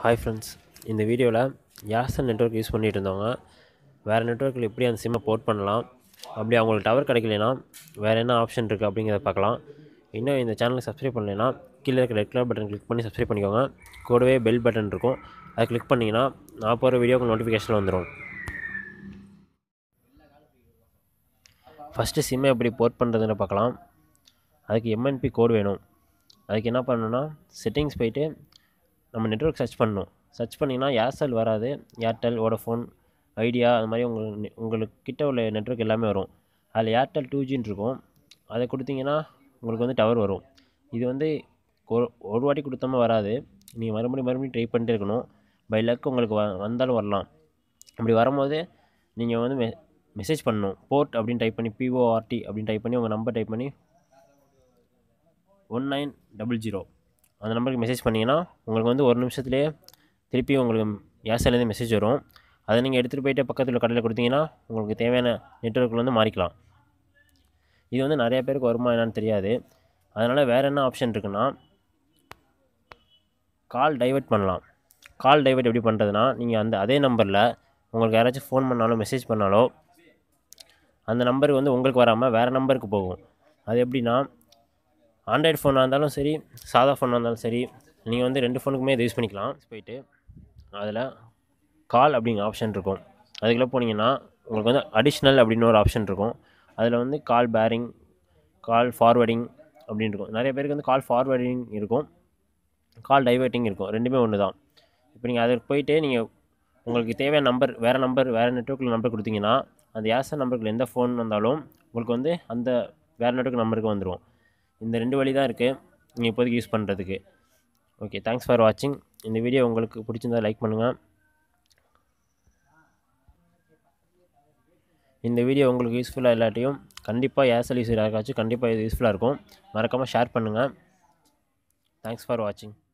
hi friends இந்த வீடியோவில் Aircel network use பண்ணிகிட்டு இருந்தவங்க வேறு நெட்ஒர்க்கில் எப்படி அந்த சிம்மை போர்ட் பண்ணலாம் அப்படி அவங்களுக்கு டவர் கிடைக்கலனா வேறு என்ன ஆப்ஷன் இருக்குது அப்படிங்கிறத பார்க்கலாம் இன்னும் இந்த சேனலை சப்ஸ்கிரைப் பண்ணலைன்னா கீழே இருக்க ரெட் கலர் பட்டன் கிளிக் பண்ணி சப்ஸ்கிரைப் பண்ணிக்கோங்க கூடவே பெல் பட்டன் இருக்கும் அதை கிளிக் பண்ணிங்கன்னா நான் போகிற வீடியோக்கு நோட்டிஃபிகேஷன் வந்துடும் ஃபஸ்ட்டு சிம்மை எப்படி போர்ட் பண்ணுறதுன்னு பார்க்கலாம் அதுக்கு எம்என்பி கோடு வேணும் அதுக்கு என்ன பண்ணணும்னா செட்டிங்ஸ் போயிட்டு நம்ம நெட்ஒர்க் சர்ச் பண்ணணும் சர்ச் பண்ணிங்கன்னா ஏர்செல் வராது ஏர்டெல் வோடஃபோன் ஐடியா அது மாதிரி உங்களுக்கு உங்களுக்கு கிட்ட உள்ள நெட்ஒர்க் எல்லாமே வரும் அதில் ஏர்டெல் டூ ஜின்னு இருக்கும் அதை கொடுத்தீங்கன்னா உங்களுக்கு வந்து டவர் வரும் இது வந்து ஒரு ஒரு வாட்டி கொடுத்தோமா வராது நீங்கள் மறுபடியும் மறுபடியும் ட்ரை பண்ணிட்டே இருக்கணும் பை லக் உங்களுக்கு வ வந்தாலும் வரலாம் அப்படி வரும்போது நீங்கள் வந்து மெ மெசேஜ் பண்ணணும் போர்ட் அப்படின்னு டைப் பண்ணி பிஓஆர்டி அப்படின்னு டைப் பண்ணி உங்கள் நம்பர் டைப் பண்ணி ஒன் நைன் டபுள் ஜீரோ அந்த நம்பருக்கு மெசேஜ் பண்ணிங்கன்னா உங்களுக்கு வந்து ஒரு நிமிஷத்துலேயே திருப்பி உங்களுக்கு ஏர்செல்லேருந்து மெசேஜ் வரும் அதை நீங்கள் எடுத்துகிட்டு போயிட்டு பக்கத்தில் கடையில் கொடுத்தீங்கன்னா உங்களுக்கு தேவையான நெட்ஒர்க்கில் வந்து மாறிக்கலாம் இது வந்து நிறைய பேருக்கு வருமா என்னன்னு தெரியாது அதனால் வேறு என்ன ஆப்ஷன் இருக்குன்னா கால் டைவர்ட் பண்ணலாம் கால் டைவர்ட் எப்படி பண்ணுறதுனா நீங்கள் அந்த அதே நம்பரில் உங்களுக்கு யாராச்சும் ஃபோன் பண்ணாலோ மெசேஜ் பண்ணாலோ அந்த நம்பருக்கு வந்து உங்களுக்கு வராமல் வேறு நம்பருக்கு போகும் அது எப்படின்னா ஆண்ட்ராய்டு ஃபோனாக இருந்தாலும் சரி சாதா ஃபோனாக இருந்தாலும் சரி நீங்கள் வந்து ரெண்டு ஃபோனுக்குமே இதை யூஸ் பண்ணிக்கலாம் போயிட்டு அதில் கால் அப்படிங்கிற ஆப்ஷன் இருக்கும் அதுக்குள்ளே போனீங்கன்னா உங்களுக்கு வந்து அடிஷ்னல் அப்படின்னு ஒரு ஆப்ஷன் இருக்கும் அதில் வந்து கால் பேரிங் கால் ஃபார்வர்டிங் அப்படின்னு இருக்கும் நிறைய பேருக்கு வந்து கால் ஃபார்வர்டிங் இருக்கும் கால் டைவர்ட்டிங் இருக்கும் ரெண்டுமே ஒன்று தான் இப்போ நீங்கள் அதுக்கு போயிட்டு நீங்கள் உங்களுக்கு தேவையான நம்பர் வேறு நம்பர் வேறு நெட்ஒர்க்கில் நம்பர் கொடுத்தீங்கன்னா அந்த ஏர்செல் நம்பருக்கு எந்த ஃபோன் வந்தாலும் உங்களுக்கு வந்து அந்த வேறு நெட்ஒர்க் நம்பருக்கு வந்துடும் இந்த ரெண்டு வழி தான் இருக்குது நீங்கள் இப்போதைக்கு யூஸ் பண்ணுறதுக்கு ஓகே தேங்க்ஸ் ஃபார் வாட்சிங் இந்த வீடியோ உங்களுக்கு பிடிச்சிருந்தா லைக் பண்ணுங்கள் இந்த வீடியோ உங்களுக்கு யூஸ்ஃபுல்லாக இல்லாட்டியும் கண்டிப்பாக ஏர்செல் யூஸ் யாருக்காச்சும் கண்டிப்பாக இது யூஸ்ஃபுல்லாக இருக்கும் மறக்காமல் ஷேர் பண்ணுங்கள் தேங்க்ஸ் ஃபார் வாட்சிங்